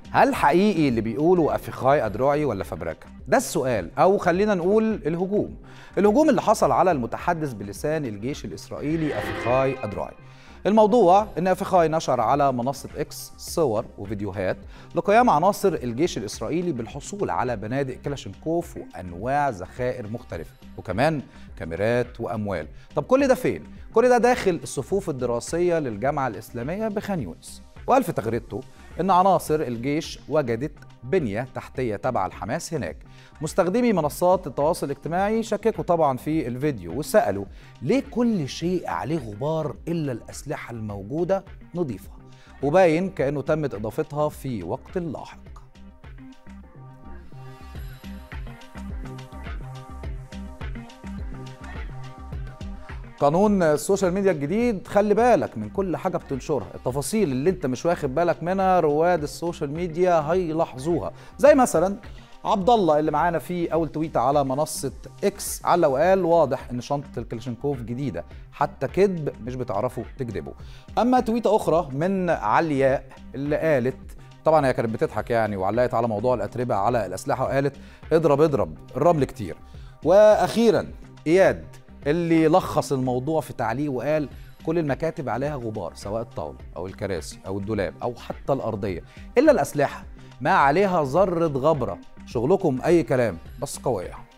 هل حقيقي اللي بيقولوا افيخاي ادروعي ولا فبراكا ده السؤال او خلينا نقول الهجوم الهجوم اللي حصل على المتحدث بلسان الجيش الاسرائيلي افيخاي ادروعي الموضوع ان افيخاي نشر على منصه اكس صور وفيديوهات لقيام عناصر الجيش الاسرائيلي بالحصول على بنادق كلاشينكوف وانواع ذخائر مختلفه وكمان كاميرات واموال طب كل ده فين كل ده داخل الصفوف الدراسيه للجامعه الاسلاميه بخان يونس وقال في تغريدته ان عناصر الجيش وجدت بنيه تحتيه تبع الحماس هناك مستخدمي منصات التواصل الاجتماعي شككوا طبعا في الفيديو وسالوا ليه كل شيء عليه غبار الا الاسلحه الموجوده نضيفه وباين كانه تمت اضافتها في وقت لاحق قانون السوشيال ميديا الجديد خلي بالك من كل حاجه بتنشرها التفاصيل اللي انت مش واخد بالك منها رواد السوشيال ميديا هيلاحظوها زي مثلا عبد الله اللي معانا في اول تويت على منصه اكس علق وقال واضح ان شنطه الكلاشينكوف جديده حتى كذب مش بتعرفوا تكذبوا اما تويته اخرى من علياء اللي قالت طبعا هي كانت بتضحك يعني وعلقت على موضوع الاتربه على الاسلحه وقالت اضرب اضرب الرمل كتير واخيرا اياد اللي لخص الموضوع في تعليق وقال كل المكاتب عليها غبار سواء الطاولة أو الكراسي أو الدولاب أو حتى الأرضية إلا الأسلحة ما عليها ذرة غبرة شغلكم أي كلام بس قوية